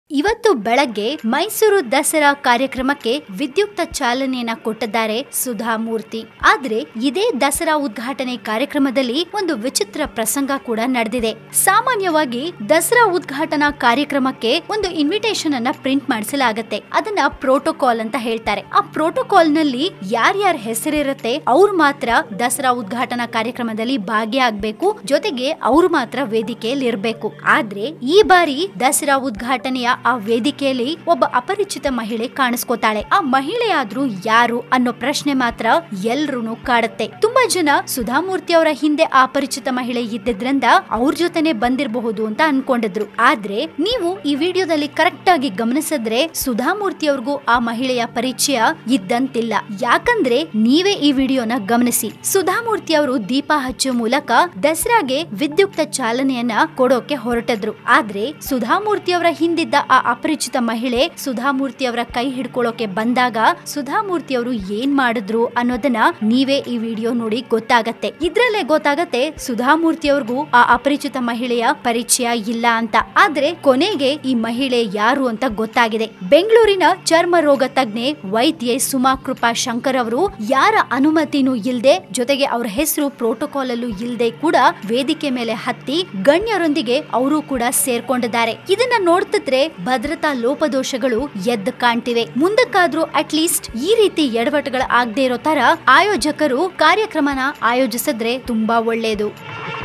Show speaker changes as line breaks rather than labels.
ಇವತ್ತು ಬೆಳಗ್ಗೆ ಮೈಸೂರು ದಸರಾ ಕಾರ್ಯಕ್ರಮಕ್ಕೆ ವಿದ್ಯುಕ್ತ ಚಾಲನೆಯನ್ನ ಕೊಟ್ಟಿದ್ದಾರೆ ಸುಧಾ ಮೂರ್ತಿ ಆದ್ರೆ ಇದೇ ದಸರಾ ಉದ್ಘಾಟನೆ ಕಾರ್ಯಕ್ರಮದಲ್ಲಿ ಒಂದು ವಿಚಿತ್ರ ಪ್ರಸಂಗ ಕೂಡ ನಡೆದಿದೆ ಸಾಮಾನ್ಯವಾಗಿ ದಸರಾ ಉದ್ಘಾಟನಾ ಕಾರ್ಯಕ್ರಮಕ್ಕೆ ಒಂದು ಇನ್ವಿಟೇಷನ್ ಅನ್ನ ಪ್ರಿಂಟ್ ಮಾಡಿಸಲಾಗತ್ತೆ ಅದನ್ನ ಪ್ರೋಟೋಕಾಲ್ ಅಂತ ಹೇಳ್ತಾರೆ ಆ ಪ್ರೋಟೋಕಾಲ್ ನಲ್ಲಿ ಯಾರ್ಯಾರ ಹೆಸರಿರುತ್ತೆ ಅವ್ರು ಮಾತ್ರ ದಸರಾ ಉದ್ಘಾಟನಾ ಕಾರ್ಯಕ್ರಮದಲ್ಲಿ ಭಾಗಿಯಾಗಬೇಕು ಜೊತೆಗೆ ಅವ್ರು ಮಾತ್ರ ವೇದಿಕೆಯಲ್ಲಿ ಇರಬೇಕು ಆದ್ರೆ ಈ ಬಾರಿ ದಸರಾ ಉದ್ಘಾಟನೆಯ ಆ ವೇದಿಕೆಯಲ್ಲಿ ಒಬ್ಬ ಅಪರಿಚಿತ ಮಹಿಳೆ ಕಾಣಿಸ್ಕೋತಾಳೆ ಆ ಮಹಿಳೆಯಾದ್ರೂ ಯಾರು ಅನ್ನೋ ಪ್ರಶ್ನೆ ಮಾತ್ರ ಎಲ್ರೂ ಕಾಡುತ್ತೆ ತುಂಬಾ ಜನ ಸುಧಾಮೂರ್ತಿ ಅವರ ಹಿಂದೆ ಆ ಅಪರಿಚಿತ ಮಹಿಳೆ ಇದ್ದಿದ್ರಿಂದ ಅವ್ರ ಜೊತೆನೆ ಬಂದಿರಬಹುದು ಅಂತ ಅನ್ಕೊಂಡಿದ್ರು ಆದ್ರೆ ನೀವು ಈ ವಿಡಿಯೋದಲ್ಲಿ ಕರೆಕ್ಟ್ ಆಗಿ ಗಮನಿಸಿದ್ರೆ ಸುಧಾಮೂರ್ತಿ ಅವ್ರಿಗೂ ಆ ಮಹಿಳೆಯ ಪರಿಚಯ ಇದ್ದಂತಿಲ್ಲ ಯಾಕಂದ್ರೆ ನೀವೇ ಈ ವಿಡಿಯೋನ ಗಮನಿಸಿ ಸುಧಾಮೂರ್ತಿ ಅವರು ದೀಪ ಹಚ್ಚೋ ಮೂಲಕ ದಸರಾಗೆ ವಿದ್ಯುಕ್ತ ಚಾಲನೆಯನ್ನ ಕೊಡೋಕೆ ಹೊರಟಿದ್ರು ಆದ್ರೆ ಸುಧಾಮೂರ್ತಿ ಅವರ ಹಿಂದಿದ್ದ ಆ ಅಪರಿಚಿತ ಮಹಿಳೆ ಸುಧಾಮೂರ್ತಿ ಅವರ ಕೈ ಹಿಡ್ಕೊಳ್ಳೋಕೆ ಬಂದಾಗ ಸುಧಾಮೂರ್ತಿ ಅವರು ಏನ್ ಮಾಡಿದ್ರು ಅನ್ನೋದನ್ನ ನೀವೇ ಈ ವಿಡಿಯೋ ನೋಡಿ ಗೊತ್ತಾಗತ್ತೆ ಇದ್ರಲ್ಲೇ ಗೊತ್ತಾಗತ್ತೆ ಸುಧಾಮೂರ್ತಿ ಅವ್ರಿಗೂ ಆ ಅಪರಿಚಿತ ಮಹಿಳೆಯ ಪರಿಚಯ ಇಲ್ಲ ಅಂತ ಆದ್ರೆ ಕೊನೆಗೆ ಈ ಮಹಿಳೆ ಯಾರು ಅಂತ ಗೊತ್ತಾಗಿದೆ ಬೆಂಗಳೂರಿನ ಚರ್ಮ ರೋಗ ತಜ್ಞೆ ವೈದ್ಯೆ ಸುಮಾ ಕೃಪಾ ಶಂಕರ್ ಅವರು ಯಾರ ಅನುಮತಿನೂ ಇಲ್ದೆ ಜೊತೆಗೆ ಅವ್ರ ಹೆಸರು ಪ್ರೋಟೋಕಾಲ್ ಅಲ್ಲೂ ಇಲ್ದೆ ಕೂಡ ವೇದಿಕೆ ಮೇಲೆ ಹತ್ತಿ ಗಣ್ಯರೊಂದಿಗೆ ಅವರು ಕೂಡ ಸೇರ್ಕೊಂಡಿದ್ದಾರೆ ಇದನ್ನ ನೋಡ್ತಿದ್ರೆ ಭದ್ರತಾ ಲೋಪದೋಷಗಳು ಎದ್ದು ಕಾಣ್ತಿವೆ ಮುಂದಕ್ಕಾದ್ರೂ ಅಟ್ಲೀಸ್ಟ್ ಈ ರೀತಿ ಎಡವಟ್ಟುಗಳು ಆಗದೆ ಇರೋ ತರ ಆಯೋಜಕರು ಕಾರ್ಯಕ್ರಮನ ಆಯೋಜಿಸಿದ್ರೆ ತುಂಬಾ ಒಳ್ಳೆಯದು